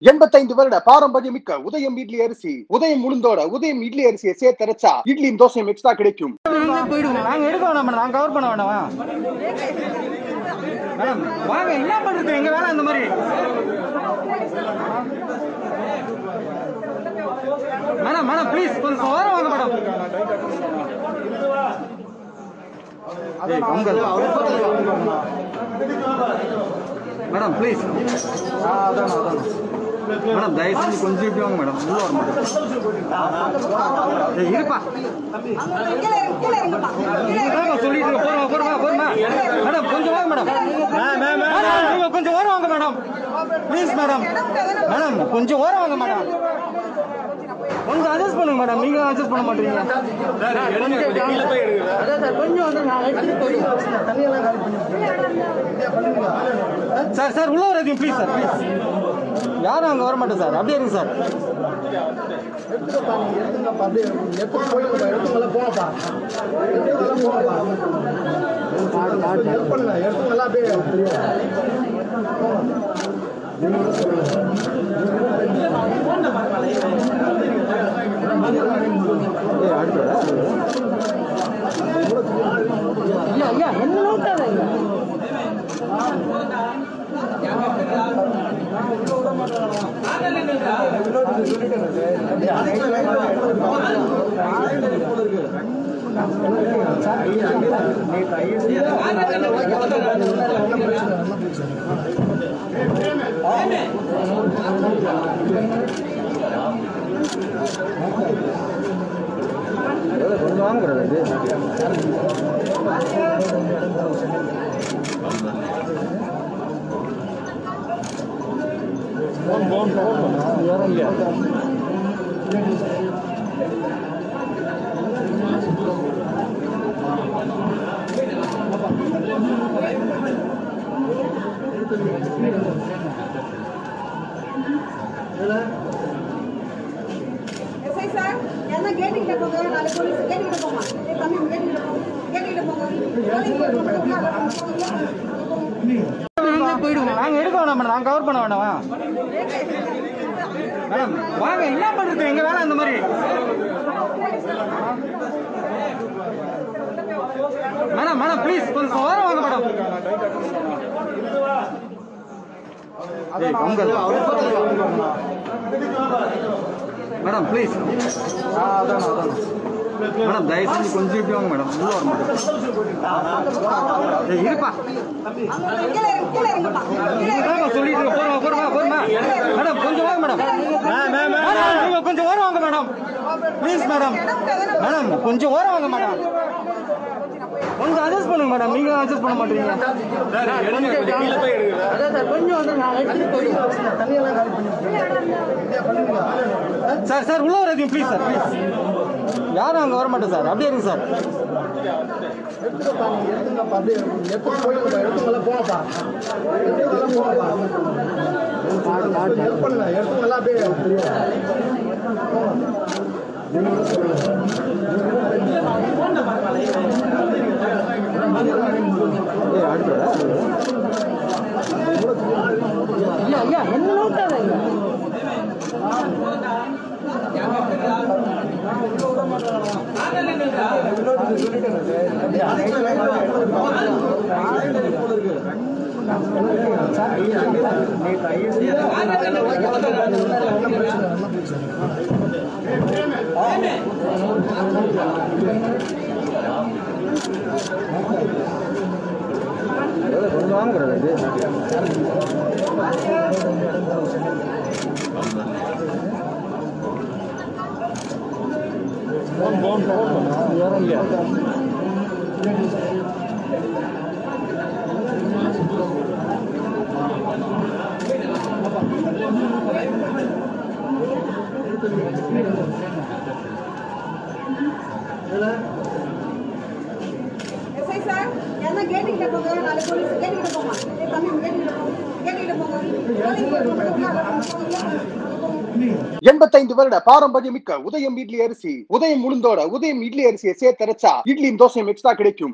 எண்பத்தைந்து வருட பாரம்பரியமிக்க உதயம் இட்லி அரிசி உதயம் உளுந்தோட உதயம் இட்லி அரிசியை சேர்த்தரைச்சா இட்லியும் தோசையும் எக்ஸ்ட்ரா கிடைக்கும் நாங்க போயிடுவோம் நாங்க எடுக்க வேணாம் மேடம் நாங்க கவர் பண்ண வேண்டாமா மேடம் வாங்க என்ன பண்றது எங்க வேலை அந்த மாதிரி மேடம் மேடம் ப்ளீஸ் கொஞ்சம் ஓரம் வாங்க மேடம் ஏய், உங்கள் மேடம் ப்ளீஸ் மேடம் தயவு செஞ்சு கொஞ்சம் இப்படி வாங்க மேடம் உள்ள வர மேடம் ஏய், இருப்பா என்னப்பா சொல்லிட்டு இருக்க? போறோமா போறோமா போறோமா மேடம் கொஞ்சம் வாங்க மேடம் மேடம் நீங்க கொஞ்சம் ஓரம் வாங்க மேடம் ப்ளீஸ் மேடம் மேடம் கொஞ்சம் ஓரம் வாங்க மேடம் கொஞ்சம் அட்ஜஸ்ட் பண்ணுங்க மேடம் நீங்க அட்ஜஸ்ட் பண்ண மாட்டீங்க சார் சார் உள்ள வராதீங்க ப்ளீஸ் சார் ப்ளீஸ் யாரும் அங்க வர மாட்டேன் சார் அப்படியே இருங்க சார் ஏய், அடுத்ததா? ஐயா ஐயா என்ன நோட்டாதீங்க கொஞ்சம் வாங்குறது இது யாரும் இல்லையா எஸ்ஐ சார் என்ன கேட்டுக்கிட்ட போங்க நாலு போலீஸ் கேட்டுக்கிட்ட போமா ஏய் தம்பி கேட்டுக்கிட்ட போங்க கேட்டுக்கிட்ட போங்க நாங்க போயிடுவோம் நாங்க எடுக்க வேணாம் மேடம் நாங்க கவர் பண்ண வேண்டாமா மேடம் வாங்க என்ன பண்றது எங்க வேலை அந்த மாதிரி மேடம் மேடம் ப்ளீஸ் கொஞ்சம் ஓரம் வாங்க மேடம் ஏய், உங்கள் மேடம் ப்ளீஸ் மேடம் தயவு செஞ்சு கொஞ்சம் இப்படி வாங்க மேடம் உள்ள வர மேடம் ஏய், இருப்பா கீழே இறங்கு, கீழே இறங்குப்பா கீழே என்னப்பா சொல்லிட்டு இருக்க? போறோமா போறோமா போறோமா மேடம் கொஞ்சம் வாங்க மேடம் மேடம் நீங்க கொஞ்சம் ஓரம் வாங்க மேடம் ப்ளீஸ் மேடம் மேடம் கொஞ்சம் ஓரம் வாங்க மேடம் கொஞ்சம் அட்ஜஸ்ட் பண்ணுங்க மேடம் நீங்க அட்ஜஸ்ட் பண்ண மாட்டீங்க சார் சார் உள்ள வராதீங்க ப்ளீஸ் சார் ப்ளீஸ் யாரும் அங்க வர மாட்டேன் சார் அப்படியே இருங்க சார் ஏய், அடுத்ததா? ஐயா ஐயா என்ன நோட்டாதீங்க கொஞ்சம் வாங்குறது இது யாரும் இல்லையா எஸ்ஐ சார் என்ன கேட்டுக்கிட்ட போங்க நாலு போலீஸ் கேட்டுக்கிட்ட போமா ஏய் தம்பி கேட்டுக்கிட்ட போங்க கேட்டுக்கிட்ட போங்க எண்பத்தைந்து வருட பாரம்பரியமிக்க உதயம் இட்லி அரிசி உதயம் உளுந்தோட உதயம் இட்லி அரிசியை சேர்த்தரைச்சா இட்லியும் தோசையும் எக்ஸ்ட்ரா கிடைக்கும்